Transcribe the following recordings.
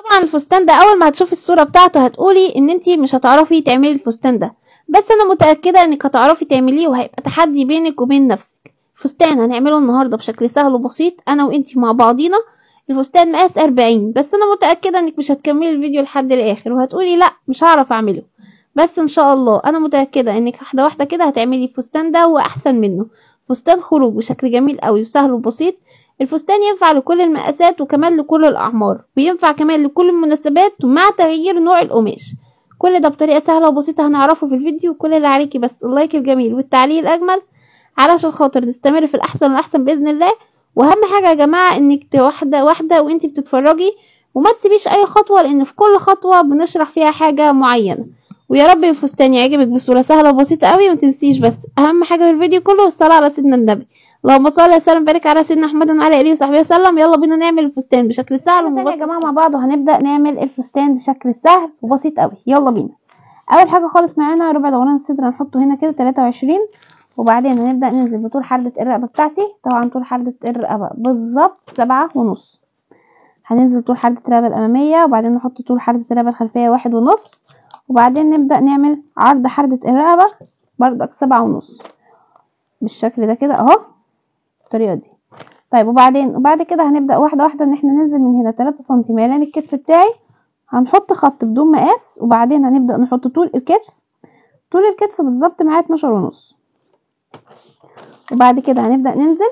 طبعا الفستان ده اول ما هتشوفي الصورة بتاعته هتقولي ان انتي مش هتعرفي تعملي الفستان ده بس انا متأكدة انك هتعرفي تعمليه وهيبقى تحدي بينك وبين نفسك فستان هنعمله النهاردة بشكل سهل وبسيط انا وانتي مع بعضينا الفستان مقاس 40 بس انا متأكدة انك مش هتكملي الفيديو لحد الاخر وهتقولي لا مش هعرف اعمله بس ان شاء الله انا متأكدة انك واحدة واحدة كده هتعملي الفستان ده واحسن منه فستان خروج بشكل جميل قوي وسهل وبسيط الفستان ينفع لكل المقاسات وكمان لكل الأعمار وينفع كمان لكل المناسبات مع تغيير نوع القماش كل ده بطريقة سهلة وبسيطة هنعرفه في الفيديو كل اللي عليكي بس اللايك الجميل والتعليق الأجمل علشان خاطر نستمر في الأحسن والأحسن بإذن الله وأهم حاجة يا جماعة إنك واحدة واحدة وإنتي بتتفرجي وما تسيبيش أي خطوة لأن في كل خطوة بنشرح فيها حاجة معينة ويا رب الفستان يعجبك بصورة سهلة وبسيطة قوي ومتنسيش بس أهم حاجة في الفيديو كله الصلاة على سيدنا النبي اللهم صل وسلم وبارك على سيدنا محمد وعلى اله وصحبه وسلم يلا بينا نعمل الفستان بشكل سهل ومبسط يا جماعه مع بعض وهنبدا نعمل الفستان بشكل سهل وبسيط قوي يلا بينا اول حاجه خالص معانا ربع دوران الصدر هنحطه هنا كده 23 وبعدين هنبدا ننزل بطول حردة الرقبه بتاعتي طبعا طول حردة الرقبه بالظبط سبعة ونص هننزل طول حردة الرقبه الاماميه وبعدين نحط طول حردة الرقبه الخلفيه واحد ونص وبعدين نبدا نعمل عرض حردة الرقبه بردك سبعة ونص بالشكل ده كده اهو بالطريقه دي طيب وبعدين وبعد كده هنبدا واحده واحده ان احنا ننزل من هنا 3 سم ميلان الكتف بتاعي هنحط خط بدون مقاس وبعدين هنبدا نحط طول الكتف طول الكتف بالظبط معايا 12 ونص وبعد كده هنبدا ننزل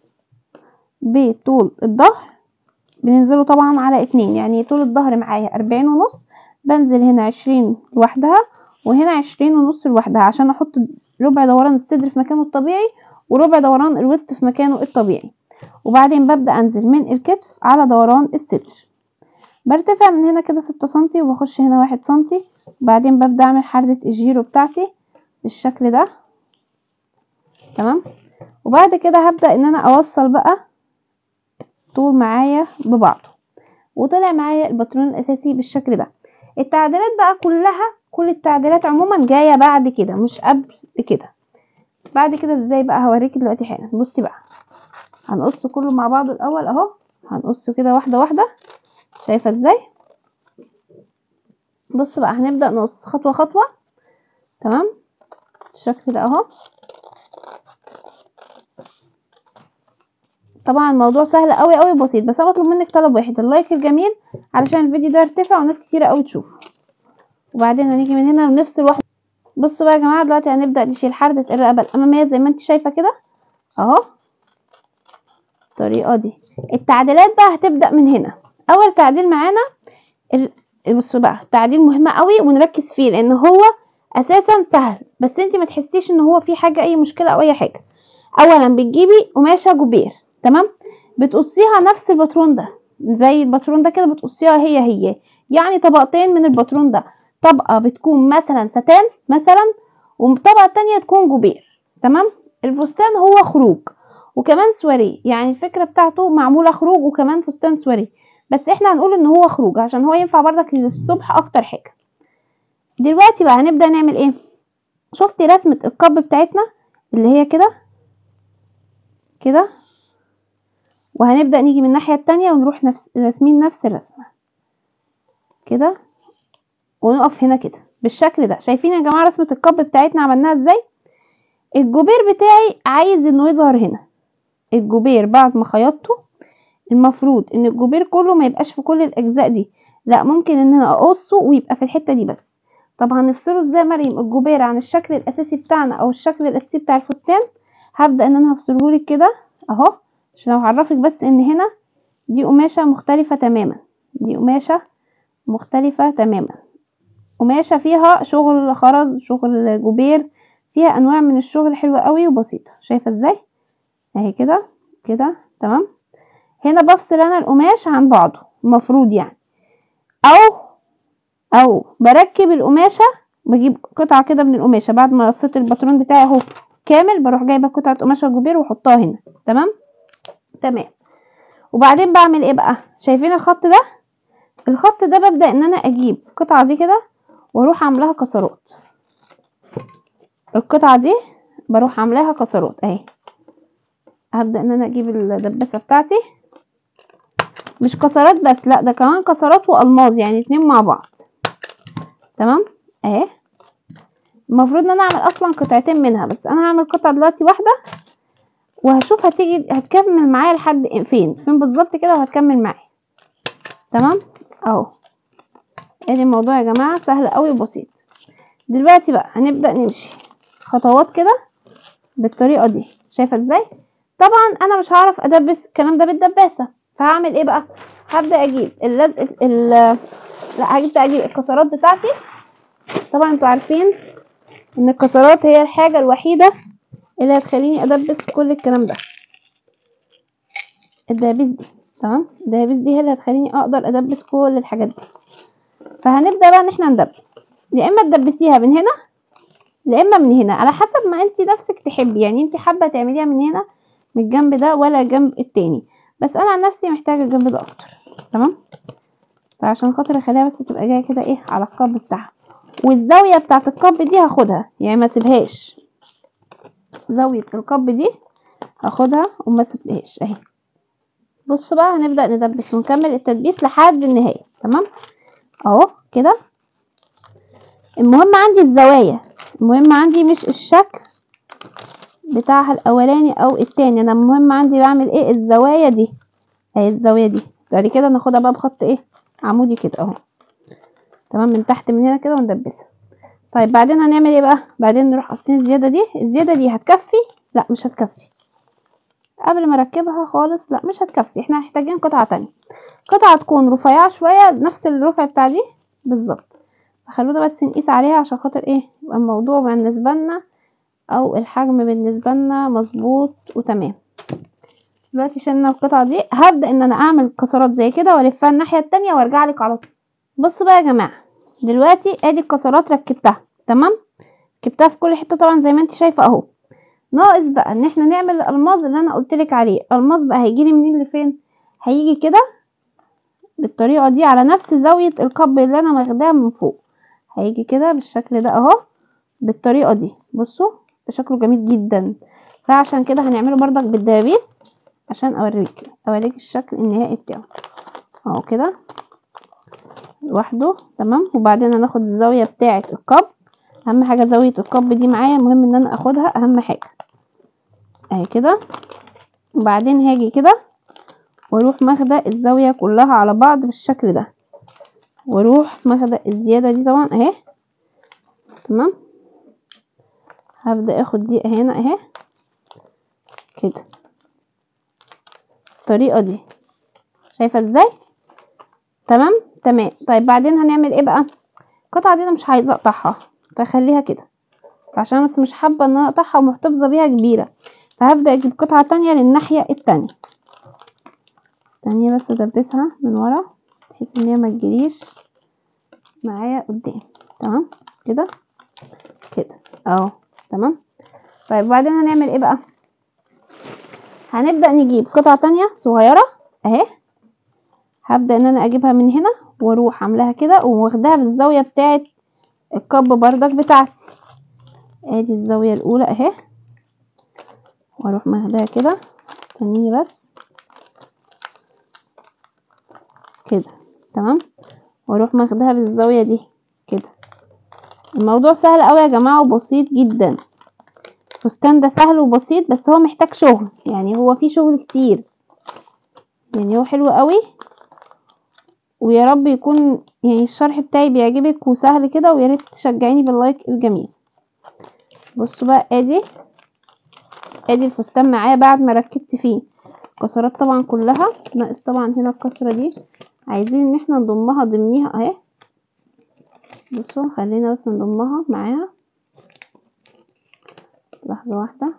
بطول الظهر بننزله طبعا على اتنين يعني طول الظهر معايا 40 ونص بنزل هنا 20 لوحدها وهنا 20 ونص لوحدها عشان احط ربع دوران الصدر في مكانه الطبيعي وربع دوران الوسط في مكانه الطبيعي وبعدين ببدأ انزل من الكتف على دوران الصدر برتفع من هنا كده ستة سنتي وبخش هنا واحد سنتي وبعدين ببدأ اعمل حردة الجيرو بتاعتي بالشكل ده تمام وبعد كده هبدأ ان انا اوصل بقى طول معايا ببعضه وطلع معايا الباترون الاساسي بالشكل ده التعديلات بقى كلها كل التعديلات عموما جاية بعد كده مش قبل كده بعد كده ازاي بقى هوريكي دلوقتي حالا بصي بقى هنقص كله مع بعضه الاول اهو هنقص كده واحده واحده شايفه ازاي بص بقى هنبدا نقص خطوه خطوه تمام الشكل ده اهو طبعا الموضوع سهل قوي قوي بسيط بس انا بطلب منك طلب واحد اللايك الجميل علشان الفيديو ده يرتفع وناس كتيره قوي تشوفه وبعدين هنيجي من هنا ونفصل واحده بصوا بقى يا جماعه دلوقتي هنبدا نشيل حردة الرقبه الاماميه زي ما انت شايفه كده اهو الطريقه دي التعديلات بقى هتبدا من هنا اول تعديل معانا ال... بصوا بقى تعديل مهم قوي ونركز فيه لان هو اساسا سهل بس انت ما تحسيش ان هو في حاجه اي مشكله او اي حاجه اولا بتجيبي قماشه جوبير تمام بتقصيها نفس الباترون ده زي الباترون ده كده بتقصيها هي هي يعني طبقتين من الباترون ده طبقة بتكون مثلا ستان مثلا والطبقة التانية تكون جوبير تمام الفستان هو خروج وكمان سواريه يعني الفكرة بتاعته معمولة خروج وكمان فستان سواريه بس احنا هنقول ان هو خروج عشان هو ينفع بردك للصبح اكتر حاجة دلوقتي بقى هنبدأ نعمل ايه شفتي رسمة القب بتاعتنا اللي هي كده كده وهنبدأ نيجي من الناحية التانية ونروح نفس راسمين نفس الرسمة كده ونقف هنا كده بالشكل ده شايفين يا جماعه رسمه القب بتاعتنا عملناها ازاي الجوبير بتاعي عايز انه يظهر هنا الجوبير بعد ما خيطته المفروض ان الجوبير كله ما يبقاش في كل الاجزاء دي لا ممكن ان انا اقصه ويبقى في الحته دي بس طب هنفصله ازاي مريم الجوبير عن الشكل الاساسي بتاعنا او الشكل الاساسي بتاع الفستان هبدا ان انا هفصله لك كده اهو عشان اعرفك بس ان هنا دي قماشه مختلفه تماما دي قماشه مختلفه تماما قماشة فيها شغل خرز شغل جوبير فيها انواع من الشغل حلوة قوي وبسيطة شايفة ازاي اهي كده كده تمام هنا بفصل انا القماش عن بعضه المفروض يعني او او بركب القماشة بجيب قطعة كده من القماشة بعد ما قصيت الباترون بتاعي اهو كامل بروح جايبة قطعة قماشة جوبير واحطها هنا تمام تمام وبعدين بعمل ايه بقى شايفين الخط ده الخط ده ببدأ ان انا اجيب القطعة دي كده واروح عاملاها كسرات القطعة دي بروح عاملاها كسرات اهي هبدأ ان انا اجيب الدباسة بتاعتي مش كسرات بس لا ده كمان كسرات والماظ يعني اتنين مع بعض تمام اهي المفروض ان انا اعمل اصلا قطعتين منها بس انا هعمل قطعه دلوقتي واحده وهشوف هتيجي هتكمل معايا لحد فين فين بالظبط كده وهتكمل معايا تمام اهو ادي الموضوع يا جماعه سهل قوي وبسيط دلوقتي بقى هنبدا نمشي خطوات كده بالطريقه دي شايفه ازاي طبعا انا مش هعرف ادبس الكلام ده بالدباسه فهعمل ايه بقى هبدا اجيب اللزق ال لا هبدا اجيب الكسرات بتاعتي طبعا انتوا عارفين ان الكسرات هي الحاجه الوحيده اللي هتخليني ادبس كل الكلام ده الدبابيس دي تمام الدبابيس دي هي اللي هتخليني اقدر ادبس كل الحاجات دي فهنبدا بقى ان احنا ندبس يا اما تدبسيها من هنا يا اما من هنا على حسب ما انت نفسك تحبي يعني انت حابه تعمليها من هنا من الجنب ده ولا الجنب التاني بس انا عن نفسي محتاجه الجنب ده اكتر تمام فعشان خاطر اخليها بس تبقى جايه كده ايه على القب بتاعها والزاويه بتاعه القب دي هاخدها يعني ما اسيبهاش زاويه القب دي هاخدها وما اسيبهاش اهي بصوا بقى هنبدا ندبس ونكمل التدبيس لحد النهايه تمام اهو كده المهم عندي الزوايا المهم عندي مش الشكل بتاعها الاولاني او التاني انا المهم عندي بعمل ايه الزوايا دي اهي الزاويه دي بعد كده ناخدها بقى بخط ايه عمودي كده اهو تمام من تحت من هنا كده وندبسها طيب بعدين هنعمل ايه بقى بعدين نروح قاصين الزياده دي الزياده دي هتكفي لا مش هتكفي قبل ما اركبها خالص لا مش هتكفي احنا محتاجين قطعه تانية قطعه تكون رفيعه شويه نفس الرفع بتاع دي بالظبط فخلونا بس نقيس عليها عشان خاطر ايه يبقى الموضوع بالنسبه لنا او الحجم بالنسبه لنا مظبوط وتمام دلوقتي شلنا القطعه دي هبدا ان انا اعمل كسرات زي كده والفها الناحيه التانية وارجع لك على طول بصوا بقى يا جماعه دلوقتي ادي الكسرات ركبتها تمام ركبتها في كل حته طبعا زي ما انت شايفه اهو ناقص بقى ان احنا نعمل الالماظ اللي انا قلت لك عليه الالماظ بقى هيجيلي منين لفين هيجي كده بالطريقه دي على نفس زاويه القب اللي انا واخداها من فوق هيجي كده بالشكل ده اهو بالطريقه دي بصوا شكله جميل جدا فعشان كده هنعمله بردك بالدبابيس عشان اوريك اوريك الشكل النهائي بتاعه اهو كده لوحده تمام وبعدين هناخد الزاويه بتاعه القب اهم حاجه زاويه القب دي معايا المهم ان انا اخدها اهم حاجه اهي كده وبعدين هاجي كده واروح ماخده الزاويه كلها على بعض بالشكل ده واروح ماخده الزياده دي طبعا اهي تمام هبدا اخد دي هنا اهي كده الطريقه دي شايفه ازاي تمام تمام طيب بعدين هنعمل ايه بقى القطعه دي انا مش عايزه اقطعها فخليها كده عشان بس مش حابه ان انا اقطعها ومحتفظه بيها كبيره فهبدا اجيب قطعه تانية للناحيه التانية ثانيه بس ادبسها من ورا بحيث ان هي ما تجريش معايا قدام تمام كده كده اهو تمام طيب بعدين هنعمل ايه بقى هنبدا نجيب قطعه تانية صغيره اهي هبدا ان انا اجيبها من هنا واروح عاملاها كده واخداها بالزاويه بتاعه الكب بردك بتاعتي ادي الزاويه الاولى اهي واروح ماخداها كده استنيني بس كده تمام واروح ماخداها بالزاويه دي كده الموضوع سهل قوي يا جماعه وبسيط جدا الفستان ده سهل وبسيط بس هو محتاج شغل يعني هو فيه شغل كتير يعني هو حلو قوي ويا رب يكون يعني الشرح بتاعي بيعجبك وسهل كده ويا ريت تشجعيني باللايك الجميل بصوا بقى ادي ادي الفستان معايا بعد ما ركبت فيه الكسرات طبعا كلها ناقص طبعا هنا الكسره دي عايزين ان احنا نضمها ضمنيها اهي بصوا خلينا بس نضمها معاها لحظه واحده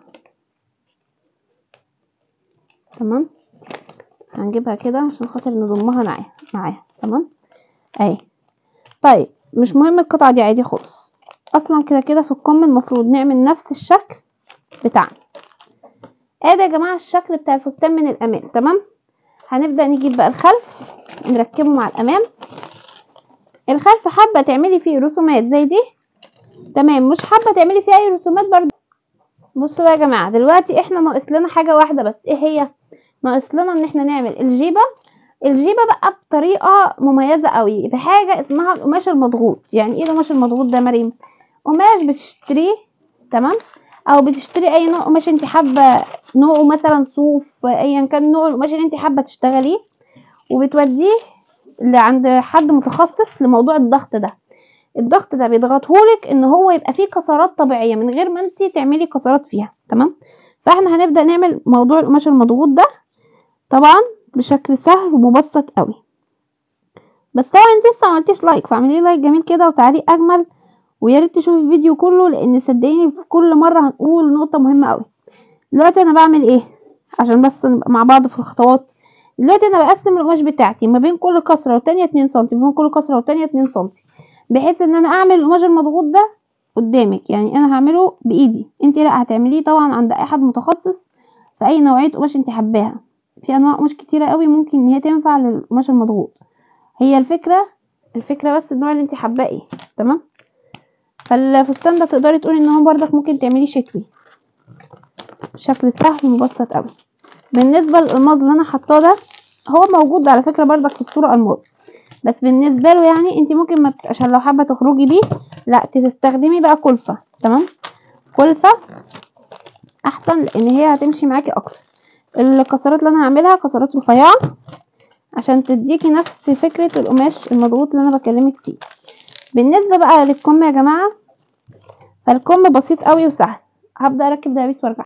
تمام هنجيبها كده عشان خاطر نضمها معاها معاها تمام اهي طيب مش مهم القطعه دي عادي خالص اصلا كده كده في الكم المفروض نعمل نفس الشكل بتاعنا ادي يا جماعه الشكل بتاع الفستان من الامام تمام هنبدا نجيب بقى الخلف نركبه مع الامام الخلف حابه تعملي فيه رسومات زي دي تمام مش حابه تعملي فيه اي رسومات برضه بصوا بقى يا جماعه دلوقتي احنا ناقص لنا حاجه واحده بس ايه هي ناقص لنا ان احنا نعمل الجيبه الجيبه بقى بطريقه مميزه قوي بحاجه اسمها القماش المضغوط يعني ايه القماش المضغوط ده يا مريم قماش بتشتريه تمام او بتشتري اي نوع قماش انت حابه نوعه مثلا صوف ايا كان نوع القماش اللي انت حابه تشتغليه وبتوديه لعند حد متخصص لموضوع الضغط ده الضغط ده بيضغطهولك ان هو يبقى فيه كسرات طبيعيه من غير ما انت تعملي كسرات فيها تمام فاحنا هنبدا نعمل موضوع القماش المضغوط ده طبعا بشكل سهل ومبسط قوي بس طبعا انت لسه ما عملتيش لايك فاعملي لايك جميل كده وتعليق اجمل ويا ريت تشوفي الفيديو كله لان صدقيني في كل مره هنقول نقطه مهمه قوي دلوقتي انا بعمل ايه عشان بس نبقى مع بعض في الخطوات دلوقتي انا بقسم القماش بتاعتي ما بين كل كسره والتانية اتنين سنتي ما بين كل كسره والتانية اتنين سنتي بحيث ان انا اعمل القماش المضغوط ده قدامك يعني انا هعمله بايدي انت لا هتعمليه طبعا عند اي حد متخصص في اي نوعيه قماش انت حباها في انواع قماش كتيره قوي ممكن ان هي تنفع للقماش المضغوط هي الفكره الفكره بس النوع اللي انت حباه ايه تمام فالفستان ده تقدري تقولي ان هو بردك ممكن تعمليه شتوي بشكل سهل ومبسط قوي بالنسبه للالماظ اللي انا حطاه ده هو موجود على فكره بردك في الصوره الماظ بس بالنسبه له يعني انت ممكن ما عشان لو حابه تخرجي بيه لا تستخدمي بقى كلفه تمام كلفه احسن لان هي هتمشي معاكي اكتر الكسرات اللي انا هعملها كسرات رفيعه عشان تديكي نفس فكره القماش المضغوط اللي انا بكلمك فيه بالنسبه بقى للكم يا جماعه فالكم بسيط قوي وسهل هبدا اركب دبابيس وارجع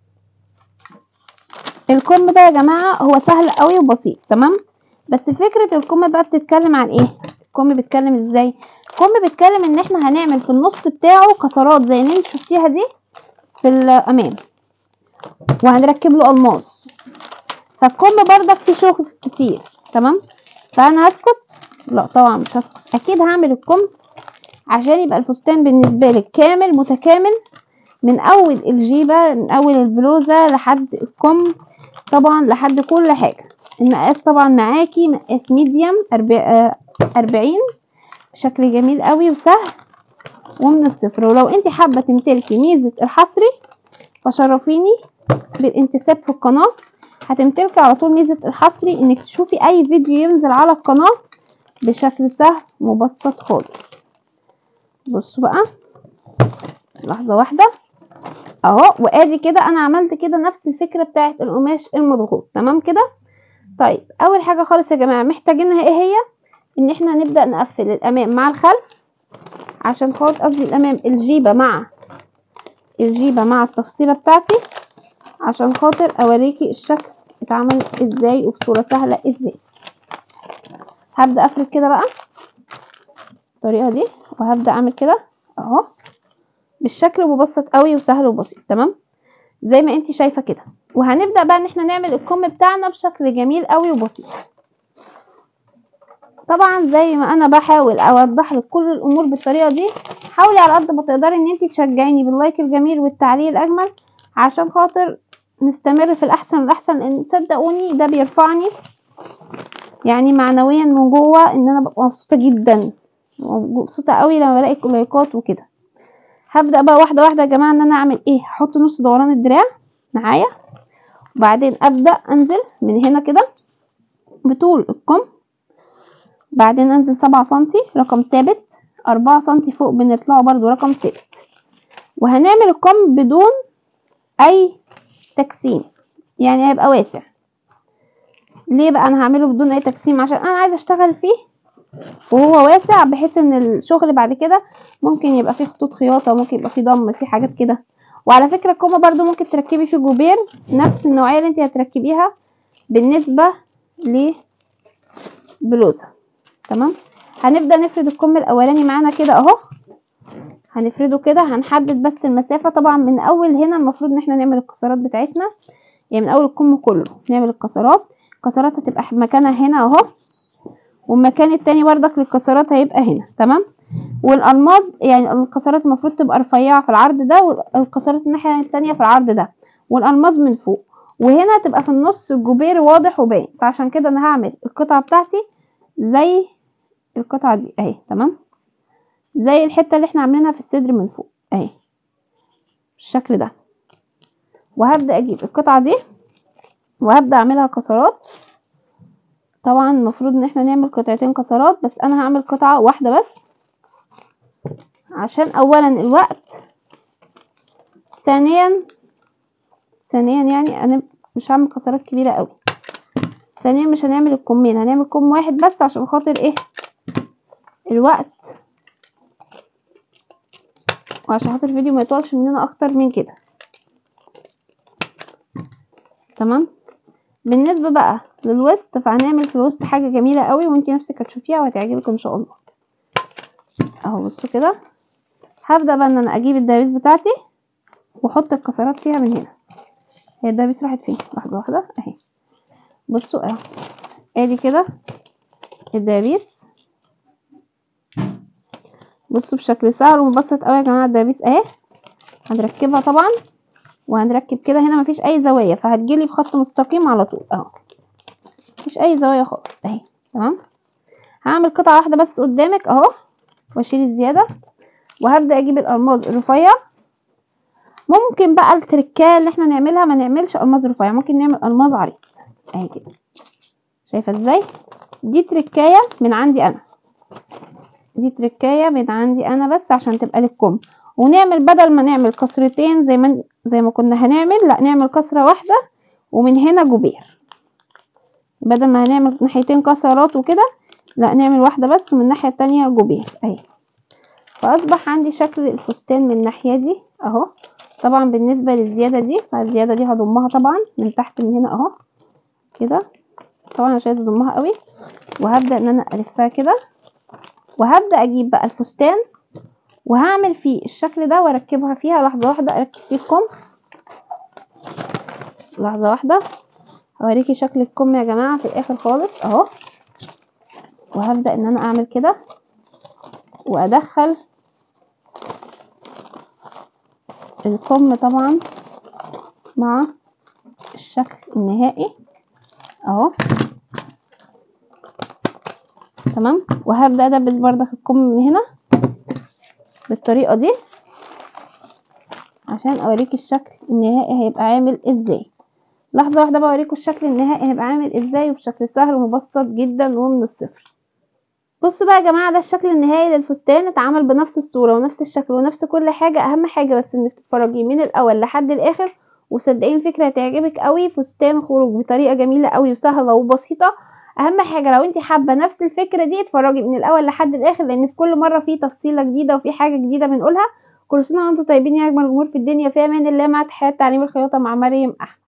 الكم ده يا جماعه هو سهل قوي وبسيط تمام بس فكره الكم بقى بتتكلم عن ايه الكم بيتكلم ازاي الكم بيتكلم ان احنا هنعمل في النص بتاعه كسرات زي اللي انت شفتيها دي في الامام وهنركب له الماس فالكم بردك فيه شغل كتير تمام فانا هسكت لا طبعا مش هسكت اكيد هعمل الكم عشان يبقى الفستان بالنسبه لك كامل متكامل من اول الجيبه من اول البلوزه لحد الكم طبعا لحد كل حاجه المقاس طبعا معاكي مقاس ميديم أربعين بشكل جميل قوي وسهل ومن الصفر ولو انت حابه تمتلكي ميزه الحصري فشرفيني بالانتساب في القناه هتمتلكي على طول ميزه الحصري انك تشوفي اي فيديو ينزل على القناه بشكل سهل مبسط خالص بصوا بقى لحظه واحده اهو وادي كده انا عملت كده نفس الفكره بتاعه القماش المضغوط تمام كده طيب اول حاجه خالص يا جماعه محتاجينها ايه هي ان احنا نبدا نقفل الامام مع الخلف عشان خاطر قصدي الامام الجيبه مع الجيبه مع التفصيله بتاعتي عشان خاطر اوريكي الشكل اتعمل ازاي وبصوره سهله ازاي هبدا افرد كده بقى بالطريقه دي وهبدا اعمل كده اهو بالشكل مبسط قوي وسهل وبسيط تمام زي ما انت شايفه كده وهنبدا بقى ان احنا نعمل الكم بتاعنا بشكل جميل قوي وبسيط طبعا زي ما انا بحاول اوضح لك كل الامور بالطريقه دي حاولي على قد ما تقدري ان انت تشجعيني باللايك الجميل والتعليق الاجمل عشان خاطر نستمر في الاحسن والاحسن لان صدقوني ده بيرفعني يعني معنويا من جوه ان انا ببقى مبسوطه جدا مبسوطه قوي لما بلاقي لايكات وكده هبدا بقى واحده واحده يا جماعه ان انا اعمل ايه هحط نص دوران الدراع معايا وبعدين ابدا انزل من هنا كده بطول الكم بعدين انزل سبعة سنتي رقم ثابت أربعة سنتي فوق بنطلعه برضو رقم ثابت وهنعمل الكم بدون اي تجسيم يعني هيبقى واسع ليه بقى انا هعمله بدون اي تجسيم عشان انا عايزه اشتغل فيه وهو واسع بحيث ان الشغل بعد كده ممكن يبقى فيه خطوط خياطه ممكن يبقى فيه ضم فيه حاجات كده وعلى فكره الكومه برضو ممكن تركبي فيه جوبير نفس النوعيه اللي انت هتركبيها بالنسبه لبلوزه تمام هنبدا نفرد الكم الاولاني معانا كده اهو هنفرده كده هنحدد بس المسافه طبعا من اول هنا المفروض ان احنا نعمل الكسرات بتاعتنا يعني من اول الكم كله نعمل الكسرات الكسرات هتبقى مكانها هنا اهو والمكان التاني بردك للكسرات هيبقى هنا تمام والالماظ يعني الكسرات المفروض تبقى رفيعه في العرض ده والكسرات الناحيه التانية في العرض ده والالماظ من فوق وهنا تبقى في النص الجوبير واضح وباين فعشان كده انا هعمل القطعه بتاعتي زي القطعه دي اهي تمام زي الحته اللي احنا عاملينها في الصدر من فوق اهي بالشكل ده وهبدا اجيب القطعه دي وهبدا اعملها كسرات طبعا المفروض ان احنا نعمل قطعتين كسرات بس انا هعمل قطعة واحدة بس عشان اولا الوقت ثانيا ثانيا يعني انا مش هعمل كسرات كبيرة قوي ثانيا مش هنعمل الكمين هنعمل كم واحد بس عشان خاطر ايه الوقت وعشان خاطر الفيديو ما يطولش مننا اكتر من كده تمام بالنسبة بقى للوسط فهنعمل في الوسط حاجة جميلة قوي وانتي نفسك هتشوفيها وهتعجبك ان شاء الله اهو بصوا كده هبدأ بقى ان انا اجيب الدبابيس بتاعتي واحط الكسرات فيها من هنا هي الدبابيس راحت فين واحدة واحدة اهي بصوا اهو ادي كده الدبابيس بصوا بشكل سهل ومبسط قوي يا جماعة الدبابيس اهي هنركبها طبعا وهنركب كده هنا مفيش اي زوايا فهتجيلي بخط مستقيم على طول اهو مفيش اي زوايا خالص اهي تمام هعمل قطعة واحدة بس قدامك اهو واشيل الزيادة وهبدأ اجيب الالماظ الرفيع ممكن بقى التركايه اللي احنا نعملها ما نعملش الماظ رفيع ممكن نعمل الماظ عريض اهي كده شايفه ازاي دي تركايه من عندي انا دي تركايه من عندي انا بس عشان تبقى للكم ونعمل بدل ما نعمل كسرتين زي ما زي ما كنا هنعمل لا نعمل كسره واحده ومن هنا جبير بدل ما هنعمل ناحيتين كسرات وكده لا نعمل واحده بس ومن الناحيه التانية جبير اهي فاصبح عندي شكل الفستان من الناحيه دي اهو طبعا بالنسبه للزياده دي فالزياده دي هضمها طبعا من تحت من هنا اهو كده طبعا مش عايزه اضمها قوي وهبدا ان انا الفها كده وهبدا اجيب بقى الفستان وهعمل فيه الشكل ده واركبها فيها لحظه واحده اركب فيه الكم لحظه واحده هوريكي شكل الكم يا جماعه في الاخر خالص اهو وهبدا ان انا اعمل كده وادخل الكم طبعا مع الشكل النهائي اهو تمام وهبدا ادبس بردك الكم من هنا بالطريقه دي عشان اوريك الشكل النهائي هيبقى عامل ازاي لحظه واحده بوريكم الشكل النهائي هيبقى عامل ازاي وبشكل سهل ومبسط جدا ومن الصفر بصوا بقى يا جماعه ده الشكل النهائي للفستان اتعمل بنفس الصوره ونفس الشكل ونفس كل حاجه اهم حاجه بس انك تتفرجي من الاول لحد الاخر وصدقيني الفكره هتعجبك قوي فستان خروج بطريقه جميله قوي وسهله وبسيطه اهم حاجه لو انت حابه نفس الفكره دي اتفرجي من الاول لحد الاخر لان في كل مره في تفصيله جديده وفي حاجه جديده بنقولها كل سنه وانتم طيبين يا اجمل جمهور في الدنيا في امان الله مع تحيات تعليم الخياطه مع مريم احمد